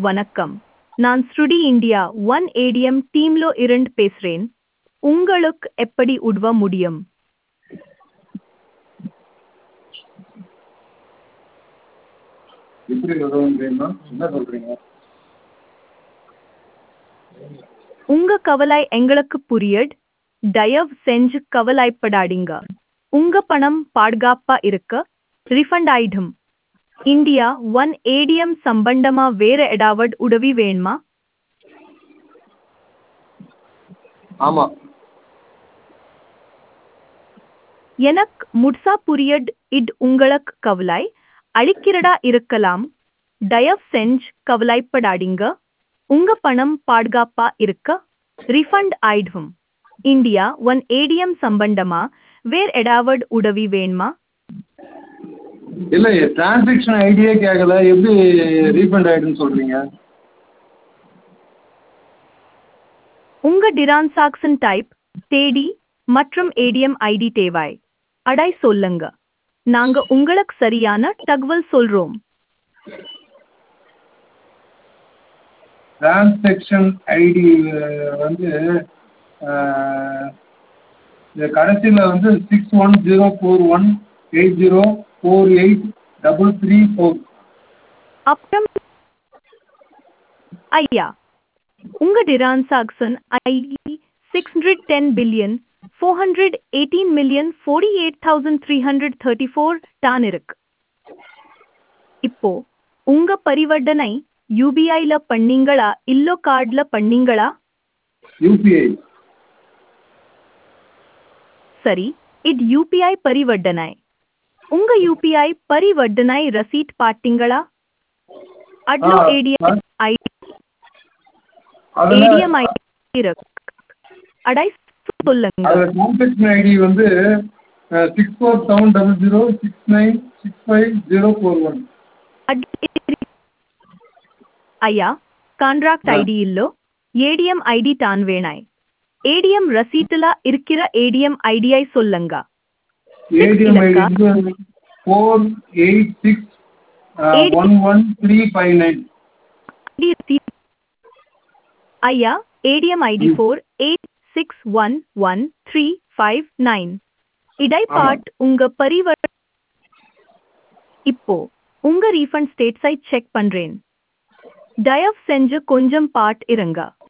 வணக்கம் நான் ஸ்ருடி இந்தியா ஒன் ஏடிஎம் டீம்லோ இருந்து பேசுறேன் உங்களுக்கு எப்படி உதவ முடியும் எப்படி உதவுன்றீங்கன்னா என்ன சொல்கிறீங்க உங்க கவலை எங்களுக்கு புரியுது தயவு செஞ்சு கவலைப்படாதீங்க உங்க பணம் பாதுகாப்பா இருக்க ரிஃபண்ட் ஆயிடும் இந்தியா ஒன் ஏடிஎம் சம்பந்தமா வேற ஏதாவது உதவி வேணுமா ஆமாம் எனக்கு முட்சா புரியட் இட் உங்களுக்கு கவலை அளிக்கிறதா இருக்கலாம் தயவு செஞ்சு கவலைப்படாதீங்க உங்க பணம் பாதுகாப்பா இருக்க ரிஃபண்ட் ஆயிடும் இந்தியா ஒன் ஏடிஎம் சம்பந்தமா வேற ஏதாவது உதவி வேணுமா இல்லை டிரான்சாக்ஷன் ஐடியே கேட்கல எப்படி ரீஃபண்ட் ஆகிடுன்னு சொல்கிறீங்க உங்க டிரான்சாக்சன் டைப் தேதி மற்றும் ஏடிஎம் ஐடி தேவை அடை சொல்லுங்க நாங்க உங்களுக்கு சரியான தகவல் சொல்றோம் டிரான்சாக்ஷன் ஐடி வந்து அஹ், இந்த கடைசியில் வந்து six one zero four one eight zero four eight double three four அப்புறம் ஐயா உங்க transaction ID six hundred ten billion four hundred eighteen million forty eight thousand three hundred thirty four டான் இருக்கு இப்போ உங்க பரிவர்த்தனை யூபிஐல பண்ணீங்களா இல்லோ கார்டுல பண்ணீங்களா யூபிஐ சரி இது யூபிஐ பரிவர்த்தனை உங்க யூபிஐ பரிவர்த்தனை ரசீட் பாத்தீங்களா அட்லோ ஆ, ஏடிஎம் ஐடி அதில் ஏடிஎம் ஐடி இருக்கு அடை சொல்லுங்க அதில் டிரான்சாக்ஷன் ஐடி வந்து six four seven double zero six nine six five zero four one அட்- అయ్యా కాంట్రాక్ట్ ఆ. ఐడి ఇల్లో ఏడిఎం ఐడి టాన్ వేణాయ్ ఏడిఎం రసీటుల ఇరికిర ఏడిఎం ఐడిఐ సొల్లంగా ஏடிஎம் ஐடி இலக்கா? வந்து ஃபோர் எயிட் சிக்ஸ் ஏடி- one one three five nine ID receipt అయ్యా ఏడిఎం ఐడి ம். Four eight six one one three five nine இடை ஆமா. பார்ட் உங்க பரிவர் இப்போ உங்க ரீஃபண்ட் ஸ்டேட்ஸை செக் பண்றேன் தயவு செஞ்சு கொஞ்சம் பார்ட் இருங்க